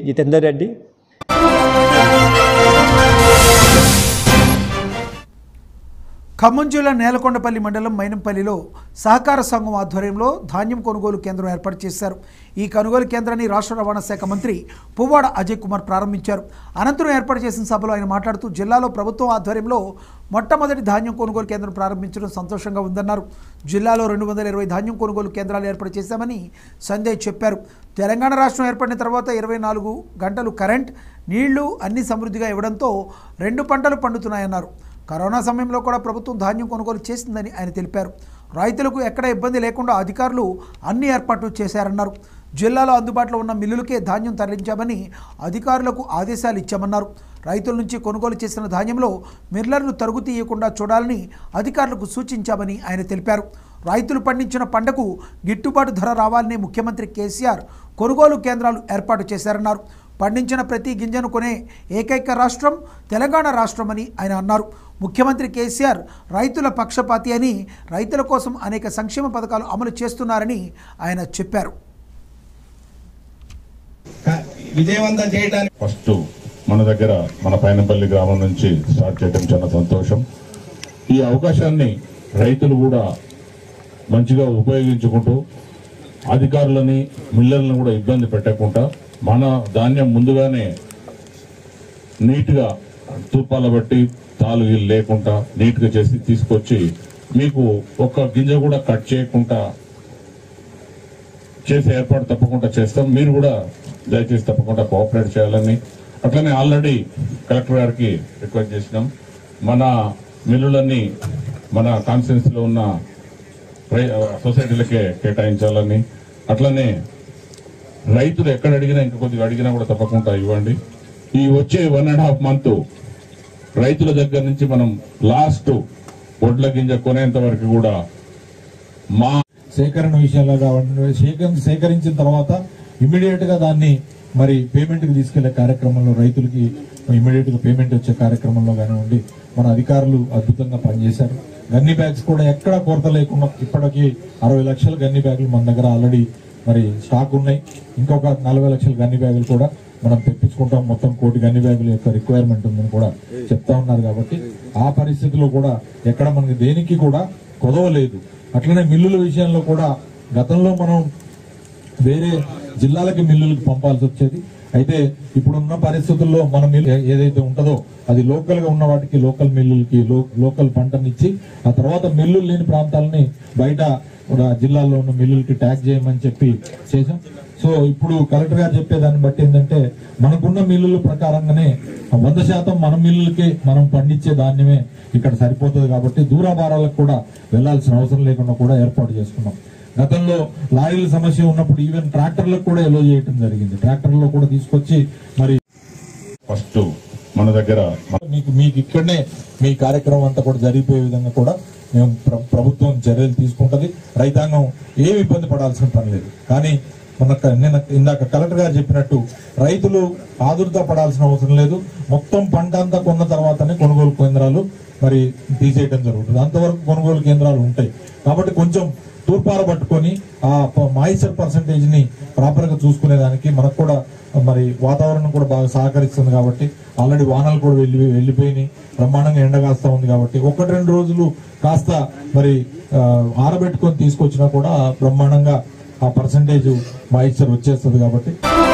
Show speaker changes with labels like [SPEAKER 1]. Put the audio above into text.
[SPEAKER 1] జితేందర్ రెడ్డి
[SPEAKER 2] ఖమ్మం జిల్లా నేలకొండపల్లి మండలం మైనంపల్లిలో సహకార సంఘం ఆధ్వర్యంలో ధాన్యం కొనుగోలు కేంద్రం ఏర్పాటు చేశారు ఈ కొనుగోలు కేంద్రాన్ని రాష్ట్ర రవాణా శాఖ మంత్రి పువ్వాడ అజయ్ కుమార్ ప్రారంభించారు అనంతరం ఏర్పాటు చేసిన సభలో ఆయన మాట్లాడుతూ జిల్లాలో ప్రభుత్వం ఆధ్వర్యంలో మొట్టమొదటి ధాన్యం కొనుగోలు కేంద్రం ప్రారంభించడం సంతోషంగా ఉందన్నారు జిల్లాలో రెండు వందల ఇరవై ధాన్యం కొనుగోలు కేంద్రాలు ఏర్పాటు చేశామని సంజయ్ చెప్పారు తెలంగాణ రాష్ట్రం ఏర్పడిన తర్వాత ఇరవై నాలుగు గంటలు కరెంట్ నీళ్లు అన్ని సమృద్ధిగా ఇవ్వడంతో రెండు పంటలు పండుతున్నాయన్నారు కరోనా సమయంలో కూడా ప్రభుత్వం ధాన్యం కొనుగోలు చేసిందని ఆయన తెలిపారు రైతులకు ఎక్కడ ఇబ్బంది లేకుండా అధికారులు అన్ని ఏర్పాట్లు చేశారన్నారు జిల్లాలో అందుబాటులో ఉన్న మిల్లులకే ధాన్యం తరలించామని అధికారులకు ఆదేశాలు ఇచ్చామన్నారు రైతుల నుంచి కొనుగోలు చేసిన ధాన్యంలో మిల్లర్లు తరుగు తీయకుండా చూడాలని అధికారులకు సూచించామని ఆయన తెలిపారు రైతులు పండించిన పంటకు గిట్టుబాటు ధర రావాలని ముఖ్యమంత్రి కేసీఆర్ కొనుగోలు కేంద్రాలు ఏర్పాటు చేశారన్నారు పండించిన ప్రతి గింజను కొనే ఏకైక రాష్ట్రం తెలంగాణ రాష్ట్రమని ఆయన అన్నారు ముఖ్యమంత్రి కేసీఆర్ రైతుల పక్షపాతి అని రైతుల కోసం అనేక సంక్షేమ పథకాలు అమలు చేస్తున్నారని ఆయన చెప్పారు
[SPEAKER 3] క- విజయవంతం చేయడానికి
[SPEAKER 4] ఫస్ట్ మన దగ్గర మన పైనపల్లి గ్రామం నుంచి స్టార్ట్ చేయడం చాలా సంతోషం ఈ అవకాశాన్ని రైతులు కూడా మంచిగా ఉపయోగించుకుంటూ అధికారులని మిల్లర్లను కూడా ఇబ్బంది పెట్టకుండా మన ధాన్యం ముందుగానే నీట్గా తూపాల బట్టి తాలు గీలు లేకుండా నీట్గా చేసి తీసుకొచ్చి మీకు ఒక్క గింజ కూడా కట్ చేయకుండా చేసే ఏర్పాటు తప్పకుండా చేస్తాం మీరు కూడా దయచేసి తప్పకుండా కోఆపరేట్ చేయాలని అట్లనే ఆల్రెడీ కలెక్టర్ గారికి రిక్వెస్ట్ చేసినాం మన మిల్లులన్నీ మన కాన్స్టిట్యూన్సీ లో ఉన్న రై- సొసైటీలకే కేటాయించాలని అట్లనే రైతులు ఎక్కడ అడిగినా ఇంకా కొద్దిగా అడిగినా కూడా తప్పకుండా ఇవ్వండి ఈ వచ్చే వన్ అండ్ హాఫ్ మంత్ రైతుల దగ్గర నుంచి మనం లాస్ట్ వడ్ల గింజ కొనేంత వరకు కూడా మా
[SPEAKER 5] సేకరణ విషయంలో కావాలి సేకరణ సేకరించిన తర్వాత ఇమీడియట్ గా దాన్ని మరి పేమెంట్ కి తీసుకెళ్లే కార్యక్రమంలో రైతులకి ఇమీడియట్ గా పేమెంట్ వచ్చే కార్యక్రమంలో కానివ్వండి మన అధికారులు అద్భుతంగా పనిచేశారు గన్ని బ్యాగ్స్ కూడా ఎక్కడ కొరత లేకుండా ఇప్పటికీ అరవై లక్షల గన్ని బ్యాగులు మన దగ్గర ఆల్రెడీ మరి స్టాక్ ఉన్నాయి ఇంకొక నలభై లక్షల గన్ని బ్యాగులు కూడా మనం తెప్పించుకుంటాం మొత్తం కోటి గన్ని బ్యాగుల యొక్క రిక్వైర్మెంట్ ఉందని కూడా చెప్తా ఉన్నారు కాబట్టి ఆ పరిస్థితిలో కూడా ఎక్కడ మనకి దేనికి కూడా కొదవ లేదు అట్లనే మిల్లుల విషయంలో కూడా గతంలో మనం వేరే జిల్లాలకి మిల్లులకు పంపాల్సి వచ్చేది అయితే ఇప్పుడున్న పరిస్థితుల్లో మన మిల్ ఏ- ఏదైతే ఉంటుందో అది లోకల్ గా ఉన్న వాటికి లోకల్ మిల్లులకి లో- లోకల్ పంటనిచ్చి ఆ తర్వాత మిల్లులు లేని ప్రాంతాలని బయట కూడా జిల్లాల్లో ఉన్న మిల్లులకి ట్యాగ్ చేయమని చెప్పి చేశాం సో ఇప్పుడు కలెక్టర్ గారు చెప్పేదాన్ని బట్టి ఏంటంటే మనకున్న మిల్లుల ప్రకారంగానే వంద శాతం మన మిల్లులకి మనం పండించే ధాన్యమే ఇక్కడ సరిపోతుంది కాబట్టి దూరాభారాలకు కూడా వెళ్లాల్సిన అవసరం లేకుండా కూడా ఏర్పాటు చేసుకున్నాం గతంలో లారీల సమస్య ఉన్నప్పుడు ఈవెన్ ట్రాక్టర్లకు కూడా ఎలో చేయడం జరిగింది ట్రాక్టర్లో కూడా తీసుకొచ్చి మరి
[SPEAKER 4] ఫస్ట్ మన దగ్గర
[SPEAKER 5] మీకు మీకు ఇక్కడనే మీ కార్యక్రమం అంతా కూడా జరిగిపోయే విధంగా కూడా మేము ప్ర- ప్రభుత్వం చర్యలు తీసుకుంటది రైతాంగం ఏమి ఇబ్బంది పడాల్సిన పని లేదు కానీ మొన్న క- నిన్న ఇందాక కలెక్టర్ గారు చెప్పినట్టు రైతులు ఆదుర్త పడాల్సిన అవసరం లేదు మొత్తం పంట అంతా కొన్న తర్వాతనే కొనుగోలు కేంద్రాలు మరి తీసేయడం జరుగుతుంది అంతవరకు కొనుగోలు కేంద్రాలు ఉంటాయి కాబట్టి కొంచెం తూర్పార పట్టుకొని ఆ మాయిశ్చర్ పర్సంటేజ్ ని ప్రాపర్ గా చూసుకునేదానికి మనకు కూడా మరి వాతావరణం కూడా బాగా సహకరిస్తుంది కాబట్టి ఆల్రెడీ వానలు కూడా వెళ్ళి వెళ్ళిపోయినాయి బ్రహ్మాండంగా ఎండగాస్తా ఉంది కాబట్టి ఒకటి రెండు రోజులు కాస్త మరి ఆ, ఆరబెట్టుకొని తీసుకొచ్చినా కూడా బ్రహ్మాండంగా ఆ పర్సంటేజ్ మాయిశ్చర్ వచ్చేస్తుంది కాబట్టి